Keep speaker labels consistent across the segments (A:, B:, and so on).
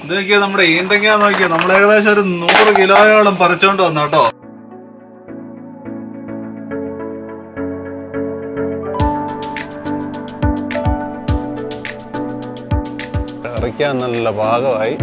A: ഇത് നോക്കിയാൽ നമ്മുടെ ഈന്തങ്ങ നോക്കിയാൽ നമ്മൾ ഏകദേശം ഒരു നൂറ് കിലോയോളം പറിച്ചോണ്ട് വന്നു കേട്ടോ പറിക്കാൻ നല്ല പാകമായി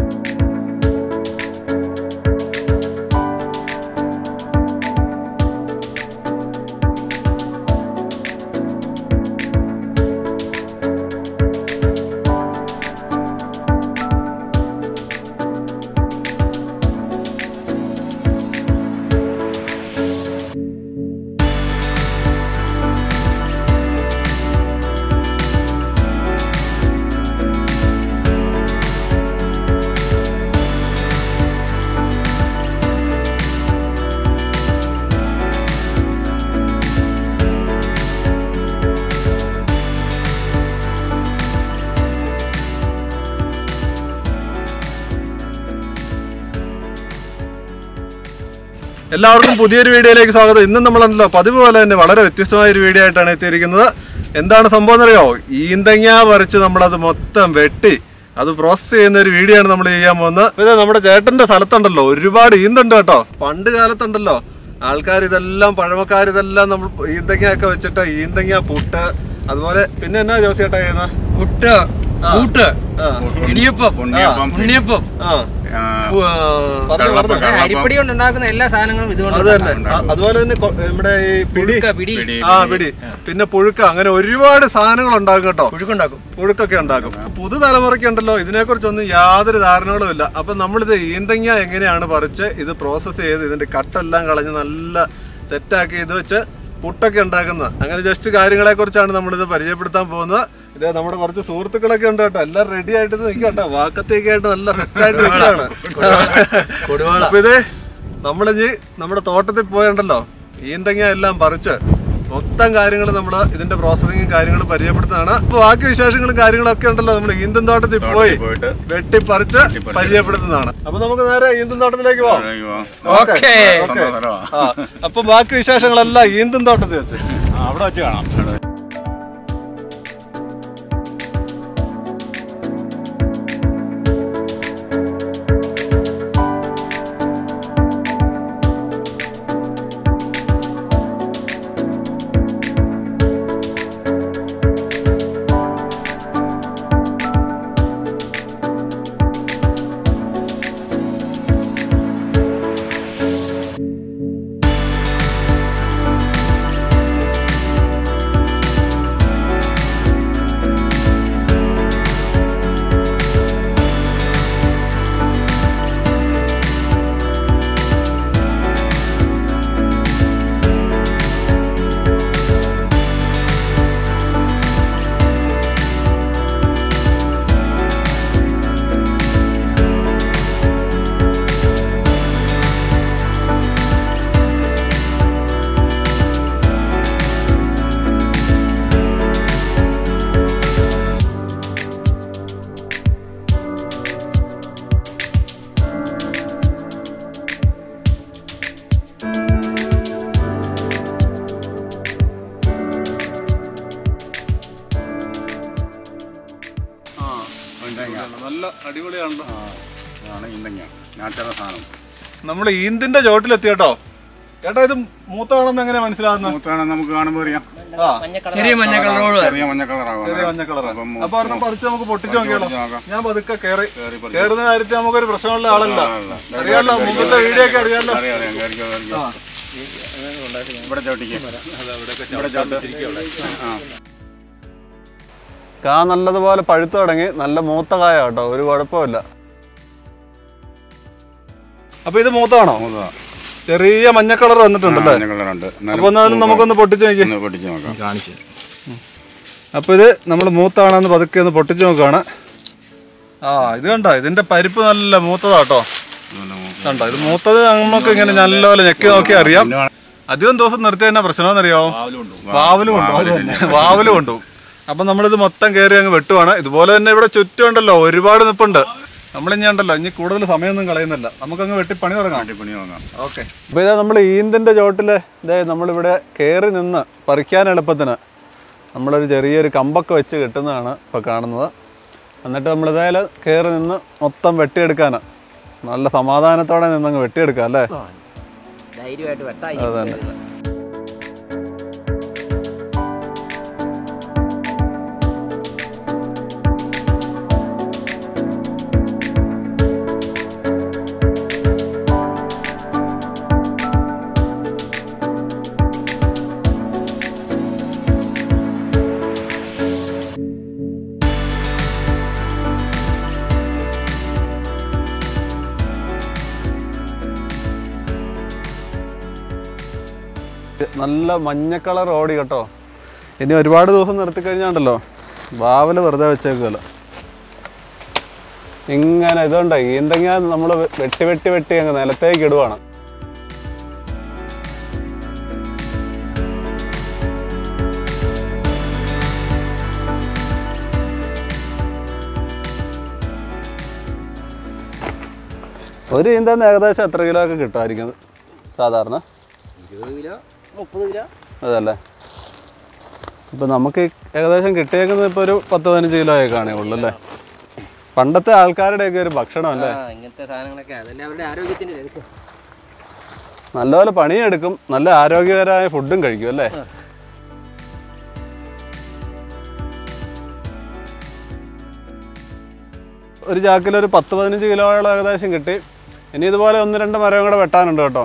A: എല്ലാവർക്കും പുതിയൊരു വീഡിയോയിലേക്ക് സ്വാഗതം ഇന്നും നമ്മളല്ലോ പതിവ് പോലെ തന്നെ വളരെ വ്യത്യസ്തമായ ഒരു വീഡിയോ ആയിട്ടാണ് എത്തിയിരിക്കുന്നത് എന്താണ് സംഭവം എന്നറിയോ ഈന്തങ്ങ പറിച്ച് നമ്മളത് മൊത്തം വെട്ടി അത് പ്രോസസ് ചെയ്യുന്ന ഒരു വീഡിയോ ആണ് നമ്മൾ ചെയ്യാൻ പോകുന്നത് അപ്പൊ ഇത് നമ്മുടെ ചേട്ടന്റെ സ്ഥലത്തുണ്ടല്ലോ ഒരുപാട് ഈന്തുണ്ട് കേട്ടോ പണ്ട് കാലത്തുണ്ടല്ലോ ആൾക്കാർ ഇതെല്ലാം പഴമക്കാർ ഇതെല്ലാം നമ്മൾ ഈന്തങ്ങ ഒക്കെ വെച്ചിട്ട് ഈന്തങ്ങ പുട്ട് അതുപോലെ പിന്നെ എന്നാ ജോസിയേട്ടാ ചെയ്യുന്നത്
B: പുട്ട് കൂട്ട്
A: ആ
B: ഇടിയപ്പം
C: ഉണ്ണിയപ്പം.
B: ഉണ്ണിയപ്പം
A: ആ
B: ഉ-
A: പറഞ്ഞു, പറഞ്ഞു.
C: കള്ളപ്പം.
B: അരിപ്പൊടി കൊണ്ട് ഉണ്ടാക്കുന്ന എല്ലാ സാധനങ്ങളും ഇതുകൊണ്ട്
A: അത് തന്നെ ആ, അതുപോലെ തന്നെ കൊ- നമ്മുടെ ഈ പിടി
B: പുഴുക്ക, പിടി
C: പിടി.
A: ആ പിടി പിന്നെ പുഴുക്ക അങ്ങനെ ഒരുപാട് സാധനങ്ങൾ ഉണ്ടാകും കേട്ടോ
B: പുഴുക്കുണ്ടാക്കും
A: പുഴുക്കൊക്കെ ഉണ്ടാക്കും പുതുതലമുറയ്ക്ക് ഉണ്ടല്ലോ ഇതിനെക്കുറിച്ചൊന്നും യാതൊരു ധാരണകളും ഇല്ല അപ്പൊ നമ്മളിത് ഈന്തങ്ങ എങ്ങനെയാണ് പറിച്ച് ഇത് പ്രോസസ്സ് ചെയ്ത് ഇതിന്റെ കട്ടെല്ലാം കളഞ്ഞ് നല്ല സെറ്റാക്കി ഇത് വെച്ച് പുട്ടൊക്കെ ഉണ്ടാക്കുന്നത് അങ്ങനെ ജസ്റ്റ് കാര്യങ്ങളെ കുറിച്ചാണ് നമ്മളിത് പരിചയപ്പെടുത്താൻ പോകുന്നത് ഇത് നമ്മുടെ കുറച്ച് സുഹൃത്തുക്കളൊക്കെ ഉണ്ട് കേട്ടോ എല്ലാം റെഡി ആയിട്ട് നിൽക്കുക കേട്ടോ വാക്കത്തേക്ക് ആയിട്ട് നല്ല സെറ്റായിട്ട് നിൽക്കുകയാണ്
B: കൊടുവാള
A: അപ്പൊ ഇത് നമ്മളിഞ്ഞ് നമ്മുടെ തോട്ടത്തിൽ പോയണ്ടല്ലോ ഈന്തങ്ങ എല്ലാം പറിച്ച് മൊത്തം കാര്യങ്ങൾ നമ്മൾ ഇതിന്റെ പ്രോസസ്സിങ്ങും കാര്യങ്ങളും പരിചയപ്പെടുത്തുന്നതാണ് അപ്പൊ ബാക്കി വിശേഷങ്ങളും കാര്യങ്ങളും ഒക്കെ ഉണ്ടല്ലോ നമ്മൾ ഈന്തൻ തോട്ടത്തിൽ പോയി
C: പോയിട്ട്
A: വെട്ടി പറിച്ച് പരിചയപ്പെടുത്തുന്നതാണ് അപ്പൊ നമുക്ക് നേരെ ഈന്തൻ തോട്ടത്തിലേക്ക് പോവാം
B: ഓക്കേ.
A: ഓക്കേ.
C: സ്ഥലമാ.
A: ആ അപ്പൊ ബാക്കി വിശേഷങ്ങളെല്ലാം ഈന്തൻ തോട്ടത്തിൽ വെച്ച്
C: അവിടെ വെച്ച് കാണാം
A: നല്ല അടിപൊളിയാണല്ലോ
C: അതാണ് ഈന്തങ്ങ നാട്ടുകാരുടെ സാധനം
A: നമ്മൾ ഈന്തിന്റെ ചോട്ടിലെത്തി കേട്ടോ ചേട്ടാ ഇത് മൂത്താണെന്ന് എങ്ങനെ മനസ്സിലാകുന്നത്
C: മൂത്താണ് നമുക്ക് കാണുമ്പോൾ അറിയാം
A: ആ
B: ചെറിയ മഞ്ഞ കളറോട്
C: ചെറിയ മഞ്ഞ കളറാകും
A: ചെറിയ മഞ്ഞ കളറാണ്
C: അപ്പം
A: അപ്പൊ ഒരെണ്ണം പറിച്ച് നമുക്ക് പൊട്ടിച്ച് നോക്കിയാലോ
C: പൊട്ടിച്ച് നോക്കാം.
A: ഞാൻ പതുക്കെ കയറി
C: കയറി പറിച്ച്
A: കയറുന്ന കാര്യത്തിൽ നമുക്കൊരു പ്രശ്നമുള്ള ആളല്ല
C: ആളല്ല.
A: അറിയാലോ മുമ്പത്തെ വീഡിയോ ഒക്കെ അറിയാലോ
C: അറിയാം അറിയാം കയറിക്കോ കയറിക്കോ
A: ആ.
C: ഇവിടെ ചവിട്ടിക്ക് ഇവിടെ ചവിട്ട് ആ
A: കാ നല്ലതുപോലെ പഴുത്തു തുടങ്ങി നല്ല മൂത്ത കായ കേട്ടോ ഒരു കുഴപ്പമില്ല അപ്പൊ ഇത് മൂത്താണോ
C: മൂന്നതാ
A: ചെറിയ മഞ്ഞ കളർ വന്നിട്ടുണ്ടല്ലേ
C: മഞ്ഞ കളറുണ്ട്
A: അപ്പൊ എന്നാലും നമുക്കൊന്ന് പൊട്ടിച്ച് നോക്കി
C: ഒന്ന് പൊട്ടിച്ച് നോക്കാം
B: കാണിച്ചു
A: അപ്പൊ ഇത് നമ്മൾ മൂത്താണെന്ന് പതുക്കെ ഒന്ന് പൊട്ടിച്ച് നോക്കുകയാണ് ആ ഇത് കണ്ടോ ഇതിന്റെ പരിപ്പ് നല്ല മൂത്തതാട്ടോ
C: നല്ല മൂക്ക്.
A: കണ്ടോ ഇത് മൂത്തത് നമുക്ക് ഇങ്ങനെ നല്ലപോലെ ഞെക്കി നോക്കി അറിയാം അധികം ദിവസം നിർത്തി തന്നെ പ്രശ്നമെന്നറിയാമോ വാവലും കൊണ്ടു അത് തന്നെ വാവലും കൊണ്ടു അപ്പൊ നമ്മളിത് മൊത്തം കയറി അങ്ങ് വെട്ടുവാണ് ഇതുപോലെ തന്നെ ഇവിടെ ചുറ്റും ഉണ്ടല്ലോ ഒരുപാട് നിപ്പുണ്ട് നമ്മളിനി ഉണ്ടല്ലോ ഇനി കൂടുതൽ സമയമൊന്നും കളയുന്നില്ല നമുക്കങ്ങ് വെട്ടി പണി തുടങ്ങാം
C: അടിപൊളി നോക്കാം
A: ഓക്കെ അപ്പോൾ ഇതാ നമ്മൾ ഈന്തിൻ്റെ ചോട്ടിൽ ഇതേ നമ്മളിവിടെ കയറി നിന്ന് പറിക്കാൻ എളുപ്പത്തിന് നമ്മളൊരു ചെറിയൊരു കമ്പൊക്കെ വെച്ച് കെട്ടുന്നതാണ് ഇപ്പോൾ കാണുന്നത് എന്നിട്ട് നമ്മൾ ഇതേല് കയറി നിന്ന് മൊത്തം വെട്ടിയെടുക്കാനാ നല്ല സമാധാനത്തോടെ നിന്നങ്ങ് വെട്ടിയെടുക്കാം അല്ലേ
B: ധൈര്യമായിട്ട് വെട്ടായി
A: അത് തന്നെ. നല്ല മഞ്ഞ കളർ ഓടി കേട്ടോ ഇനി ഒരുപാട് ദിവസം നിർത്തി കഴിഞ്ഞാണ്ടല്ലോ വാവല് വെറുതെ വെച്ചേക്കുമല്ലോ ഇങ്ങനെ ഇതുണ്ട് ഈന്തങ്ങ നമ്മൾ വെട്ടി വെട്ടി വെട്ടി അങ്ങ് നിലത്തേക്ക് ഇടുവാണ് ഒരു ഈന്തന്ന് ഏകദേശം എത്ര കിലോ ഒക്കെ കിട്ടുമായിരിക്കും സാധാരണ
B: ഇരുപത് കിലോ മുപ്പത് കിലോ
A: അതല്ലേ ഇപ്പം നമുക്ക് ഈ ഏകദേശം കിട്ടിയേക്കുന്നത് ഇപ്പോൾ ഒരു പത്ത് പതിനഞ്ച് കിലോ ഒക്കെ കാണേ ഉള്ളൂ അല്ലേ പണ്ടത്തെ ആൾക്കാരുടെയൊക്കെ ഒരു ഭക്ഷണം അല്ലേ
B: ആ ഇങ്ങനത്തെ സാധനങ്ങളൊക്കെ അതല്ലേ അവരുടെ ആരോഗ്യത്തിന്റെ രഹസ്യം
A: നല്ലപോലെ പണിയെടുക്കും നല്ല ആരോഗ്യകരമായ ഫുഡും കഴിക്കും അല്ലേ ഒരു ചാക്കിൽ ഒരു പത്ത് പതിനഞ്ച് കിലോയോളം ഏകദേശം കിട്ടി ഇനി ഇതുപോലെ ഒന്ന് രണ്ട് മരം കൂടെ വെട്ടാനുണ്ട് കേട്ടോ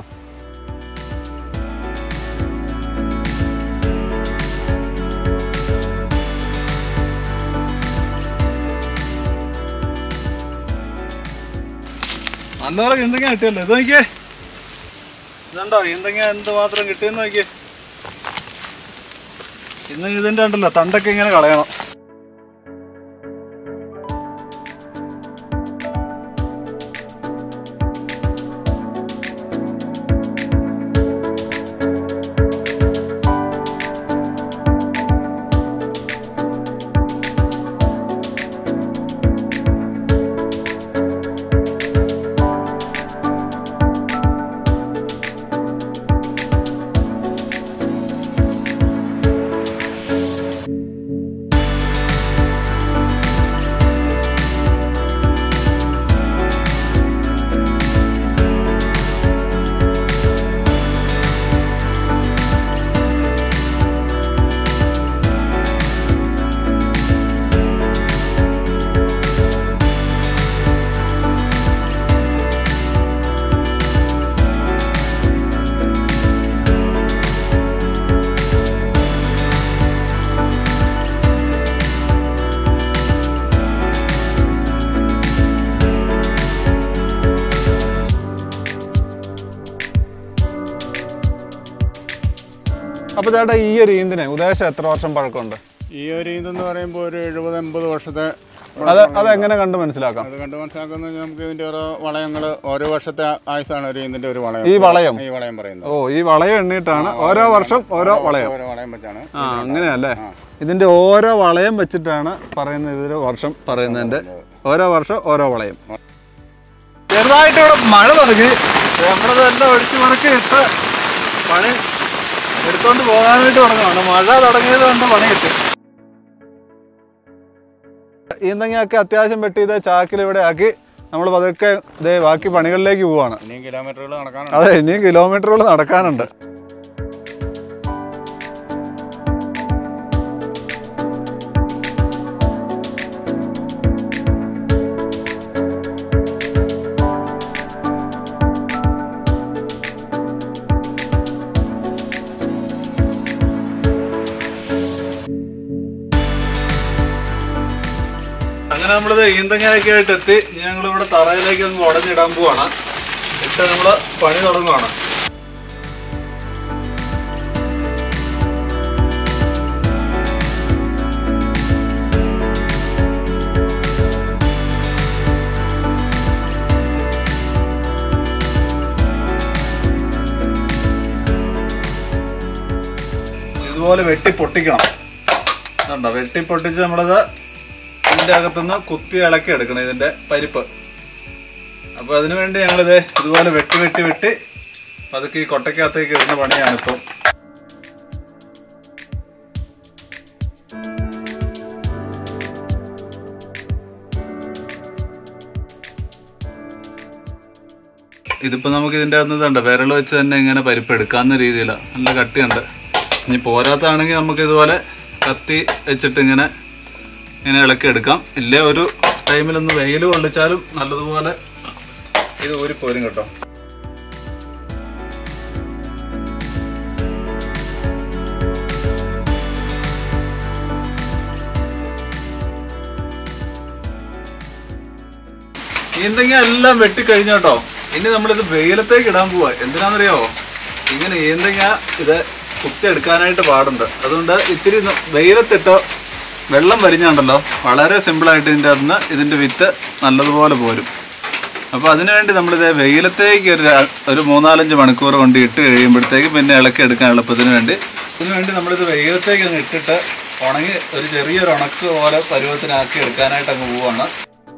A: നല്ലപോലെ ഈന്തങ്ങ കിട്ടിയല്ലോ ഇത് നോക്കിയേ ഇതുണ്ടോ ഈന്തങ്ങ എന്ത് മാത്രം കിട്ടിയെന്ന് നോക്കിയേ ഇന്ന് ഇതിൻ്റെ ഉണ്ടല്ലോ തണ്ടൊക്കെ ഇങ്ങനെ കളയണം അപ്പോൾ ചേട്ടാ ഈ ഒരു ഈന്തിന് ഉദ്ദേശം എത്ര വർഷം പഴക്കമുണ്ട്
C: ഈ ഒരു ഇതെന്ന് പറയുമ്പോൾ ഒരു എഴുപത് എൺപത് വർഷത്തെ
A: അത് അതെങ്ങനെ കണ്ട് മനസ്സിലാക്കാം
C: അത് കണ്ട് മനസ്സിലാക്കുന്നത് നമുക്ക് ഇതിന്റെ ഓരോ വളയങ്ങൾ ഓരോ വർഷത്തെ ആയുസാണ് ഒരു ഇതിന്റെ ഒരു വളയം
A: ഈ വളയം
C: ഈ വളയം പറയുന്നത്
A: ഓ ഈ വളയം എണ്ണിയിട്ടാണ് ഓരോ വർഷം ഓരോ വളയം
C: ഓരോ വളയം വെച്ചാണ്
A: ആ അങ്ങനെയല്ലേ ഇതിന്റെ ഓരോ വളയം വെച്ചിട്ടാണ് പറയുന്നത് ഇതിന്റെ വർഷം പറയുന്നതിന്റെ ഓരോ വർഷം ഓരോ വളയം ചെറുതായിട്ട് ഇവിടെ മഴ തുടങ്ങി നമ്മളതെല്ലാം ഒഴിച്ചു മറക്കി ഇട്ട് പണി എടുത്തോണ്ട് പോകാനായിട്ട് തുടങ്ങുകയാണ് മഴ തുടങ്ങിയത് കൊണ്ട് പണി കിട്ടി ഈന്തങ്ങയൊക്കെ അത്യാവശ്യം വെട്ടി ഇതേ ചാക്കിൽ ഇവിടെ ആക്കി നമ്മൾ പതുക്കെ ഇതേ ബാക്കി പണികളിലേക്ക് പോവാണ്
C: ഇനിയും കിലോമീറ്ററുകൾ നടക്കാനുണ്ട്
A: അതെ ഇനിയും കിലോമീറ്ററുകൾ നടക്കാനുണ്ട് അങ്ങനെ നമ്മളിത് ഈന്തങ്ങയൊക്കെ ആയിട്ട് എത്തി ഇനി ഞങ്ങൾ ഇവിടെ തറയിലേക്ക് അങ്ങ് ഉടഞ്ഞിടാൻ പോവാണ് ഇട്ട് നമ്മൾ പണി തുടങ്ങുവാണ് ഇതുപോലെ വെട്ടി പൊട്ടിക്കണം കണ്ടോ വെട്ടി പൊട്ടിച്ച് നമ്മളത് ഇതിന്റെ അകത്തുനിന്ന് കുത്തി ഇളക്കി എടുക്കണം ഇതിന്റെ പരിപ്പ് അപ്പൊ അതിനു വേണ്ടി ഞങ്ങളിത് ഇതുപോലെ വെട്ടി വെട്ടി വെട്ടി പതുക്കെ ഈ കൊട്ടയ്ക്കകത്തേക്ക് ഇടുന്ന പണിയാണ് ഇപ്പം ഇതിപ്പോൾ നമുക്ക് ഇതിൻ്റെ അകത്ത് ഇതുണ്ട് വിരൽ വെച്ച് തന്നെ ഇങ്ങനെ പരിപ്പ് എടുക്കാവുന്ന രീതിയിലാണ് നല്ല കട്ടിയുണ്ട് ഇനി പോരാത്താണെങ്കിൽ നമുക്ക് ഇതുപോലെ കത്തി വെച്ചിട്ട് ഇങ്ങനെ ഇങ്ങനെ ഇളക്കി എടുക്കാം ഇല്ലേ ഒരു ടൈമിലൊന്ന് വെയിൽ കൊള്ളിച്ചാലും നല്ലതുപോലെ ഇത് ഊരിപ്പോരും കേട്ടോ ഈന്തങ്ങ എല്ലാം വെട്ടിക്കഴിഞ്ഞു കേട്ടോ ഇനി നമ്മളിത് വെയിലത്തേക്ക് ഇടാൻ പോവാ എന്തിനാണെന്നറിയോ ഇങ്ങനെ ഈന്തങ്ങ ഇത് കുത്തിയെടുക്കാനായിട്ട് പാടുണ്ട് അതുകൊണ്ട് ഇത്തിരി ന- വെയിലത്തിട്ട് വെള്ളം വരിഞ്ഞുണ്ടല്ലോ വളരെ സിമ്പിളായിട്ട് ഇതിൻ്റെ അകത്ത് നിന്ന് ഇതിൻ്റെ വിത്ത് നല്ലതുപോലെ പോരും അപ്പോൾ അതിനുവേണ്ടി നമ്മളിത് വെയിലത്തേക്ക് ഒരു ര- ഒരു മൂന്നാലഞ്ച് മണിക്കൂർ കൊണ്ട് ഇട്ട് കഴിയുമ്പോഴത്തേക്ക് പിന്നെ ഇളക്കി എടുക്കാൻ എളുപ്പത്തിന് വേണ്ടി അതിനു വേണ്ടി നമ്മളിത് വെയിലത്തേക്ക് അങ്ങ് ഇട്ടിട്ട് ഉണങ്ങി ഒരു ചെറിയൊരു ഉണക്ക് പോലെ പരുവത്തിനാക്കി എടുക്കാനായിട്ട് അങ്ങ് പോവാണ്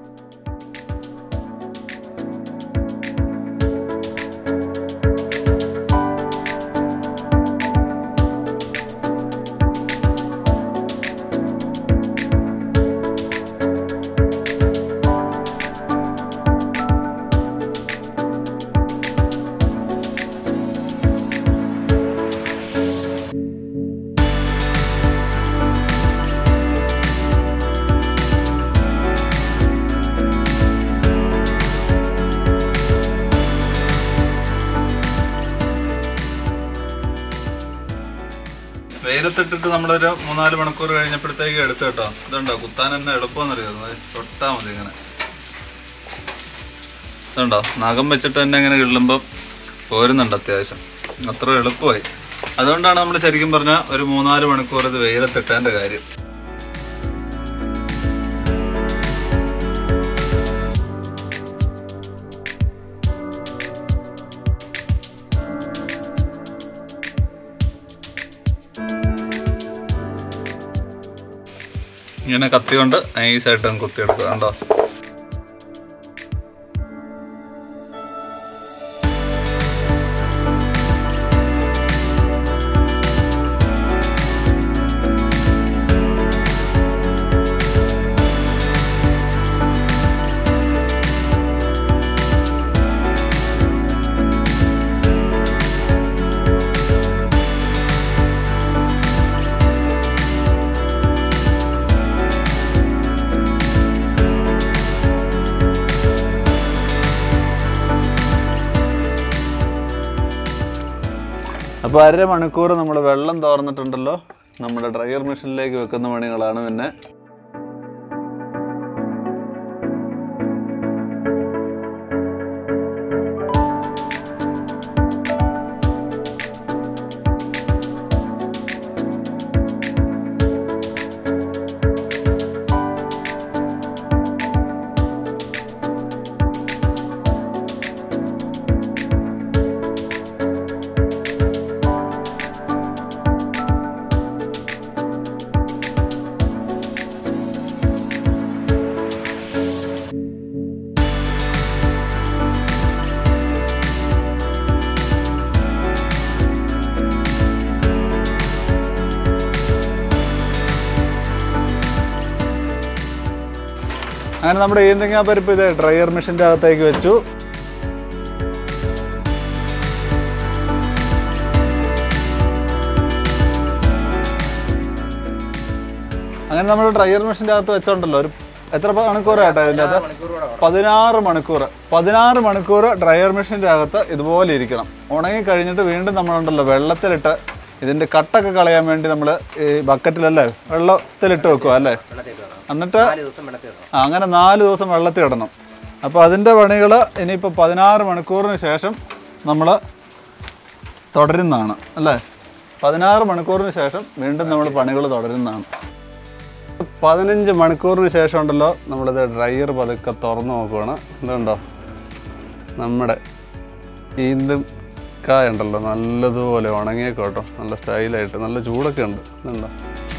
A: വെയിലത്തിട്ടിട്ട് നമ്മളൊരു മൂന്നാല് മണിക്കൂർ കഴിഞ്ഞപ്പോഴത്തേക്ക് എടുത്തു കേട്ടോ ഇതുണ്ടോ കുത്താൻ തന്നെ എളുപ്പമെന്നറിയാം തൊട്ടാ മതി ഇങ്ങനെ ഇതുണ്ടോ നഖം വെച്ചിട്ട് തന്നെ ഇങ്ങനെ കിള്ളുമ്പോൾ പോരുന്നുണ്ട് അത്യാവശ്യം അത്ര എളുപ്പമായി അതുകൊണ്ടാണ് നമ്മൾ ശരിക്കും പറഞ്ഞാൽ ഒരു മൂന്നാല് മണിക്കൂർ ഇത് വെയിലത്തിട്ടതിൻ്റെ കാര്യം ഇങ്ങനെ കത്തി കൊണ്ട് നൈസായിട്ട് അങ്ങ് കുത്തിയെടുക്കുക കണ്ടോ അപ്പോൾ അര മണിക്കൂർ നമ്മൾ വെള്ളം തോർന്നിട്ടുണ്ടല്ലോ നമ്മുടെ ഡ്രയർ മെഷീനിലേക്ക് വെക്കുന്ന പണികളാണ് പിന്നെ അങ്ങനെ നമ്മുടെ ഈന്തങ്ങ പരിപ്പ് ഇത് ഡ്രയർ മെഷീൻ്റെ അകത്തേക്ക് വെച്ചു അങ്ങനെ നമ്മൾ ഡ്രയർ മെഷീൻ്റെ അകത്ത് വെച്ചോണ്ടല്ലോ ഒരു എത്ര മണിക്കൂറായിട്ടോ ഇതിൻ്റെ അകത്ത്
B: മണിക്കൂറോടെ
A: പതിനാറ് മണിക്കൂർ പതിനാറ് മണിക്കൂർ ഡ്രയർ മെഷീൻ്റെ അകത്ത് ഇതുപോലെ ഇരിക്കണം ഉണങ്ങി കഴിഞ്ഞിട്ട് വീണ്ടും നമ്മളുണ്ടല്ലോ വെള്ളത്തിലിട്ട് ഇതിൻ്റെ കട്ടൊക്കെ കളയാൻ വേണ്ടി നമ്മൾ ഈ ബക്കറ്റിലല്ലേ വെള്ളത്തിലിട്ട് വെക്കുക അല്ലേ
B: വെള്ളത്തിൽ ഇടണം
A: എന്നിട്ട്
B: നാല് ദിവസം വെള്ളത്തിൽ ഇടണം
A: ആ, അങ്ങനെ നാല് ദിവസം വെള്ളത്തിൽ ഇടണം അപ്പോൾ അതിൻ്റെ പണികൾ ഇനിയിപ്പോൾ പതിനാറ് മണിക്കൂറിന് ശേഷം നമ്മൾ തുടരുന്നതാണ് അല്ലേ പതിനാറ് മണിക്കൂറിന് ശേഷം വീണ്ടും നമ്മൾ പണികൾ തുടരുന്നതാണ് പതിനഞ്ച് മണിക്കൂറിന് ശേഷം ഉണ്ടല്ലോ നമ്മളിത് ഡ്രയർ പതുക്കെ തുറന്ന് നോക്കുവാണ് ഇതുണ്ടോ നമ്മുടെ ഈന്തും കായ ഉണ്ടല്ലോ നല്ലതുപോലെ ഉണങ്ങിയേക്കോട്ടോ നല്ല സ്റ്റൈലായിട്ട് നല്ല ചൂടൊക്കെ ഉണ്ട് ഇതുണ്ടോ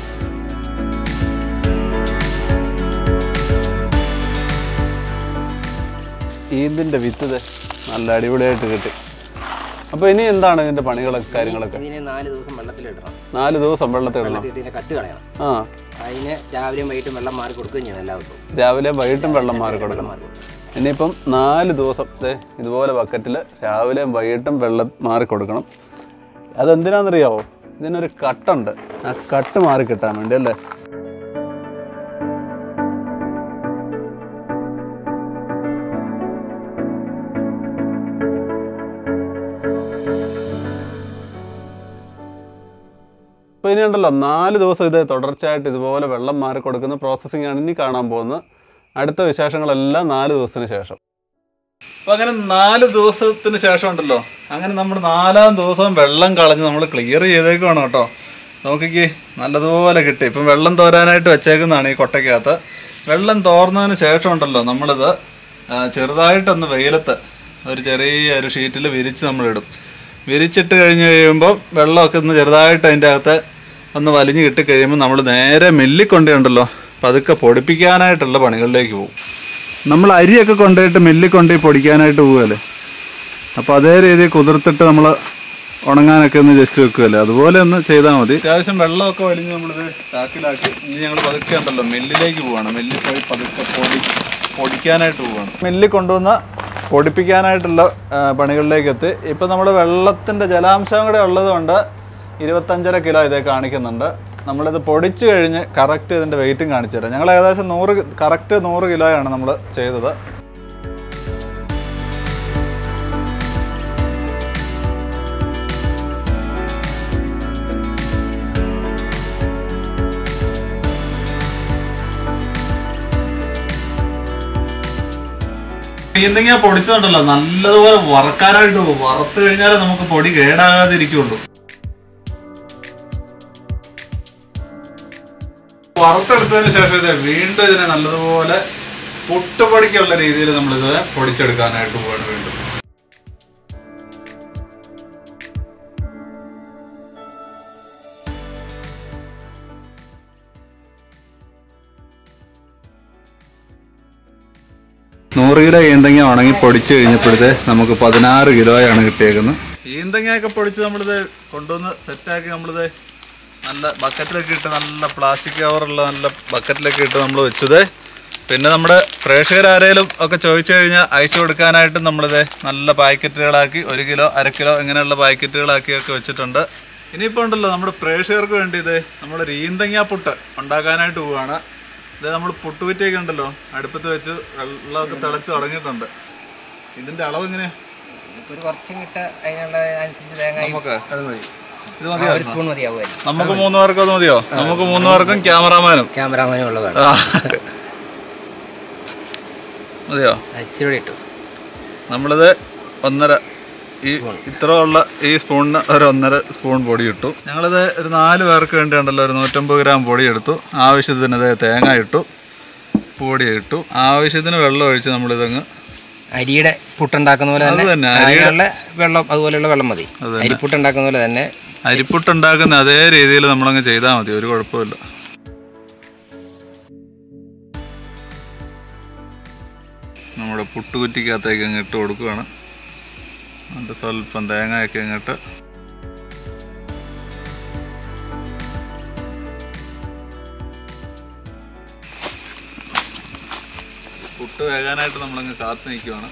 A: ഈന്തിൻ്റെ വിത്ത് ദേ നല്ല അടിപൊളിയായിട്ട് കിട്ടി അപ്പോൾ ഇനി എന്താണ് ഇതിൻ്റെ പണികളൊക്കെ കാര്യങ്ങളൊക്കെ
B: ഇതിനെ നാല് ദിവസം വെള്ളത്തിൽ ഇടണം
A: നാല് ദിവസം വെള്ളത്തിൽ ഇടണം
B: വെള്ളത്തിൽ ഇട്ട് ഇതിനെ കട്ട് കളയണം
A: ആ
B: അതിന് രാവിലെയും വൈകിട്ടും വെള്ളം മാറി കൊടുക്കുകയും ചെയ്യണം എല്ലാ ദിവസവും
A: രാവിലെ വൈകിട്ടും വെള്ളം മാറി കൊടുക്കണം
B: മാറി കൊടുക്കണം
D: ഇനിയിപ്പം നാല് ദിവസം ദേ ഇതുപോലെ ബക്കറ്റിൽ രാവിലെയും വൈകിട്ടും വെള്ളം മാറി കൊടുക്കണം അതെന്തിനാണെന്നറിയാവോ ഇതിനൊരു കട്ടുണ്ട് ആ കട്ട് മാറി കിട്ടാൻ വേണ്ടി അല്ലേ അപ്പോൾ ഇനി ഉണ്ടല്ലോ നാല് ദിവസം ഇത് തുടർച്ചയായിട്ട് ഇതുപോലെ വെള്ളം മാറി കൊടുക്കുന്ന പ്രോസസ്സിംഗ് ആണ് ഇനി കാണാൻ പോകുന്നത് അടുത്ത വിശേഷങ്ങളെല്ലാം നാല് ദിവസത്തിന് ശേഷം
A: അപ്പൊ അങ്ങനെ നാല് ദിവസത്തിന് ശേഷം ഉണ്ടല്ലോ അങ്ങനെ നമ്മൾ നാലാം ദിവസം വെള്ളം കളഞ്ഞ് നമ്മൾ ക്ലിയർ ചെയ്തേക്കുവാണ് കേട്ടോ നോക്കിക്ക് നല്ലതുപോലെ കിട്ടി ഇപ്പം വെള്ളം തോരാനായിട്ട് വെച്ചേക്കുന്നതാണ് ഈ കൊട്ടയ്ക്കകത്ത് വെള്ളം തോർന്നതിന് ശേഷം ഉണ്ടല്ലോ നമ്മളിത് ആ, ചെറുതായിട്ടൊന്ന് വെയിലത്ത് ഒരു ചെറിയ ഒരു ഷീറ്റിൽ വിരിച്ച് നമ്മളിടും വിരിച്ചിട്ട് കഴിഞ്ഞ് കഴിയുമ്പോൾ വെള്ളമൊക്കെ ഒന്ന് ചെറുതായിട്ട് അതിൻ്റെ അകത്ത് ഒന്ന് വലിഞ്ഞ് കിട്ടി കഴിയുമ്പോൾ നമ്മൾ നേരെ മില്ലിക്കൊണ്ടുണ്ടല്ലോ പതുക്കെ പൊടിപ്പിക്കാനായിട്ടുള്ള പണികളിലേക്ക് പോകും നമ്മൾ അരിയൊക്കെ കൊണ്ടുപോയിട്ട് മില്ലിൽ കൊണ്ടുപോയി പൊടിക്കാനായിട്ട് പോവുകയല്ലേ അപ്പോൾ അതേ രീതിയിൽ കുതിർത്തിട്ട് നമ്മൾ ഉണങ്ങാനൊക്കെ ഒന്ന് ജസ്റ്റ് വെക്കുകയല്ലേ അതുപോലെ ഒന്ന് ചെയ്താൽ മതി അത്യാവശ്യം വെള്ളമൊക്കെ വലിഞ്ഞ് നമ്മളിത് ചാക്കിലാക്കി ഇനി ഞങ്ങൾ പതുക്കെ ഉണ്ടല്ലോ മില്ലിലേക്ക് പോവാണ് മില്ലിൽ പോയി പതുക്കെ പൊടി പൊടിക്കാനായിട്ട് പോവാണ് മില്ലിൽ കൊണ്ടുവന്ന പൊടിപ്പിക്കാനായിട്ടുള്ള ആ, പണികളിലേക്ക് എത്തി ഇപ്പം നമ്മൾ വെള്ളത്തിൻ്റെ ജലാംശം കൂടെ ഉള്ളത് കൊണ്ട് ഇരുപത്തഞ്ചര കിലോ ഇതേ കാണിക്കുന്നുണ്ട് നമ്മളിത് പൊടിച്ചു കഴിഞ്ഞ് കറക്റ്റ് ഇതിൻ്റെ വെയിറ്റും കാണിച്ചു തരാം ഞങ്ങൾ ഏകദേശം നൂറ് കറക്റ്റ് നൂറ് കിലോയാണ് നമ്മൾ ചെയ്തത് ഈന്തങ്ങ പൊടിച്ചതുണ്ടല്ലോ നല്ലതുപോലെ വറക്കാനായിട്ട് പോകും വറുത്ത് കഴിഞ്ഞാലേ നമുക്ക് പൊടി കേടാകാതിരിക്കുള്ളൂ വറുത്തെടുത്തതിന് ശേഷം ഇത് വീണ്ടും ഇതിനെ നല്ലതുപോലെ പുട്ടുപൊടിക്കുള്ള രീതിയിൽ നമ്മളിത് പൊടിച്ചെടുക്കാനായിട്ട് പോവാണ് വീണ്ടും നൂറ് കിലോ ഈന്തങ്ങ ഉണങ്ങി പൊടിച്ചു കഴിഞ്ഞപ്പോഴത്തെ നമുക്ക് പതിനാറ് കിലോയാണ് കിട്ടിയേക്കുന്നത് ഈന്തങ്ങയൊക്കെ പൊടിച്ച് നമ്മളിത് കൊണ്ടുവന്ന് സെറ്റാക്കി നമ്മളിത് നല്ല ബക്കറ്റിലൊക്കെ ഇട്ട് നല്ല പ്ലാസ്റ്റിക് കവറുള്ള നല്ല ബക്കറ്റിലൊക്കെ ഇട്ട് നമ്മൾ വെച്ചത് പിന്നെ നമ്മുടെ പ്രേക്ഷകരാരേലും ഒക്കെ ചോദിച്ചു കഴിഞ്ഞാൽ അയച്ചു കൊടുക്കാനായിട്ട് നമ്മളിത് നല്ല പാക്കറ്റുകളാക്കി ഒരു കിലോ അര കിലോ ഇങ്ങനെയുള്ള പാക്കറ്റുകളാക്കിയൊക്കെ വെച്ചിട്ടുണ്ട് ഇനിയിപ്പോൾ ഉണ്ടല്ലോ നമ്മുടെ പ്രേക്ഷകർക്ക് വേണ്ടി ഇത് നമ്മളൊരു ഈന്തങ്ങ പുട്ട് ഉണ്ടാക്കാനായിട്ട് പോവുകയാണ് ഇത് നമ്മൾ പുട്ടുകുറ്റിയൊക്കെ ഉണ്ടല്ലോ അടുപ്പത്ത് വെച്ച് വെള്ളമൊക്കെ തിളച്ച് തുടങ്ങിയിട്ടുണ്ട് ഇതിന്റെ അളവ് എങ്ങനെയാ
B: ഒരു കുറച്ചും കിട്ട അതിനുള്ള അനുസരിച്ച് തേങ്ങ
A: നമുക്ക് ഇത്
B: ആ,
A: മതിയോ
B: ഒരു സ്പൂൺ മതിയാവുമായിരിക്കും
A: നമുക്ക് മൂന്ന് പേർക്കും അത് മതിയോ നമുക്ക് മൂന്ന് പേർക്കും ക്യാമറാമാനും
B: ക്യാമറാമാനും ഉള്ളതാണ്
A: ആ. മതിയോ
B: ഇച്ചിരി കൂടി ഇട്ടു
A: നമ്മളിത് ഒന്നര ഈ ഇത്ര ഉള്ള ഈ സ്പൂണിന് ഒരു ഒന്നര സ്പൂൺ പൊടി ഇട്ടു ഞങ്ങളിത് ഒരു നാല് പേർക്ക് വേണ്ടി ഉണ്ടല്ലോ ഒരു നൂറ്റമ്പത് ഗ്രാം പൊടി എടുത്തു ആവശ്യത്തിന് ഇത് തേങ്ങ ഇട്ടു പൊടി ഇട്ടു ആവശ്യത്തിന് വെള്ളം ഒഴിച്ച് നമ്മളിതങ്ങ്
B: അരിയുടെ പുട്ടുണ്ടാക്കുന്ന പോലെ
A: അത്
B: തന്നെ
A: തന്നെ,
B: താഴെയുള്ള വെള്ളം അതുപോലെയുള്ള വെള്ളം മതി
A: അത് തന്നെ.
B: അരിപ്പുട്ട് ഉണ്ടാക്കുന്ന പോലെ തന്നെ
A: അരിപ്പുട്ടുണ്ടാക്കുന്ന അതേ രീതിയിൽ നമ്മളങ്ങ് ചെയ്താൽ മതി ഒരു കുഴപ്പമില്ല നമ്മുടെ പുട്ടുകുറ്റിക്കകത്തേക്ക് അങ്ങ് ഇട്ട് കൊടുക്കുകയാണ് എന്നിട്ട് സ്വല്പം തേങ്ങയൊക്കെ അങ്ങോട്ട് പുട്ട് വേകാനായിട്ട് നമ്മളങ്ങ് കാത്തു നിൽക്കുവാണ്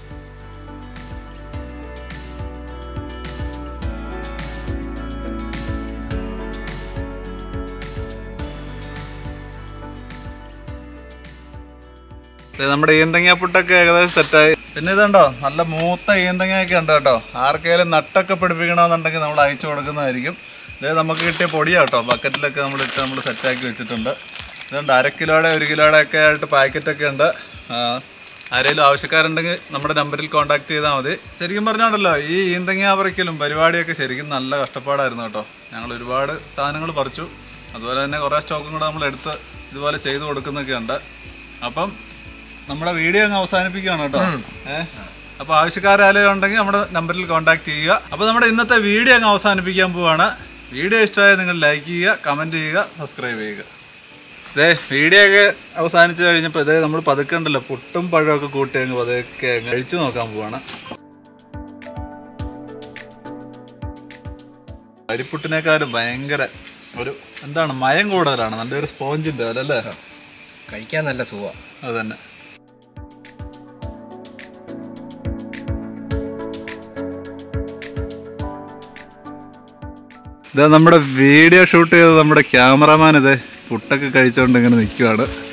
A: ദേ നമ്മുടെ ഈന്തങ്ങ പുട്ടൊക്കെ ഏകദേശം സെറ്റായി പിന്നെ ഇതുണ്ടോ നല്ല മൂത്ത ഈന്തങ്ങയൊക്കെ ഉണ്ട് കേട്ടോ ആർക്കെങ്കിലും നട്ടൊക്കെ പിടിപ്പിക്കണമെന്നുണ്ടെങ്കിൽ നമ്മൾ അയച്ചു കൊടുക്കുന്നതായിരിക്കും ഇത് നമുക്ക് കിട്ടിയ പൊടിയാണ് കേട്ടോ ബക്കറ്റിലൊക്കെ നമ്മൾ ഇട്ട് നമ്മൾ സെറ്റാക്കി വെച്ചിട്ടുണ്ട് ഇതുണ്ട് അര കിലോയുടെ ഒരു കിലോയുടെ ഒക്കെ ആയിട്ട് പാക്കറ്റൊക്കെ ഉണ്ട് ആ, ആരെങ്കിലും ആവശ്യക്കാരുണ്ടെങ്കിൽ നമ്മുടെ നമ്പറിൽ കോൺടാക്ട് ചെയ്താൽ മതി ശരിക്കും പറഞ്ഞാണല്ലോ ഈ ഈന്തങ്ങ പറിക്കലും പരിപാടിയൊക്കെ ശരിക്കും നല്ല കഷ്ടപ്പാടായിരുന്നു കേട്ടോ ഞങ്ങൾ ഒരുപാട് സാധനങ്ങൾ പറിച്ചു അതുപോലെ തന്നെ കുറേ സ്റ്റോക്കും കൂടെ നമ്മൾ എടുത്ത് ഇതുപോലെ ചെയ്തു കൊടുക്കുന്നൊക്കെ ഉണ്ട് അപ്പം നമ്മുടെ വീഡിയോ അങ്ങ് അവസാനിപ്പിക്കുകയാണ് കേട്ടോ ഏഹ് അപ്പോൾ ആവശ്യക്കാരായാലും ഉണ്ടെങ്കിൽ നമ്മുടെ നമ്പറിൽ കോൺടാക്ട് ചെയ്യുക അപ്പോൾ നമ്മുടെ ഇന്നത്തെ വീഡിയോ അങ്ങ് അവസാനിപ്പിക്കാൻ പോവാണ് വീഡിയോ ഇഷ്ടമായാൽ നിങ്ങൾ ലൈക്ക് ചെയ്യുക കമൻറ്റ് ചെയ്യുക സബ്സ്ക്രൈബ് ചെയ്യുക ഇതേ വീഡിയോ ഒക്കെ അവസാനിച്ച് കഴിഞ്ഞപ്പോൾ ഇതേ നമ്മൾ പതുക്കെ ഉണ്ടല്ലോ പുട്ടും പഴമൊക്കെ കൂട്ടി അങ്ങ് പതുക്കെ അങ്ങ് കഴിച്ചു നോക്കാൻ പോവാണ് അരിപ്പുട്ടിനേക്കാളും ഭയങ്കര ഒരു എന്താണ് മയം കൂടുതലാണ് നല്ലൊരു സ്പോഞ്ചിൻ്റെ അല്ലേ
B: കഴിക്കാൻ നല്ല സുഖമാണ്
A: അത് തന്നെ
D: ഇതാ നമ്മുടെ വീഡിയോ ഷൂട്ട് ചെയ്ത് നമ്മുടെ ക്യാമറമാൻ ഇത് പുട്ടൊക്കെ കഴിച്ചുകൊണ്ട് ഇങ്ങനെ നിൽക്കുവാണ്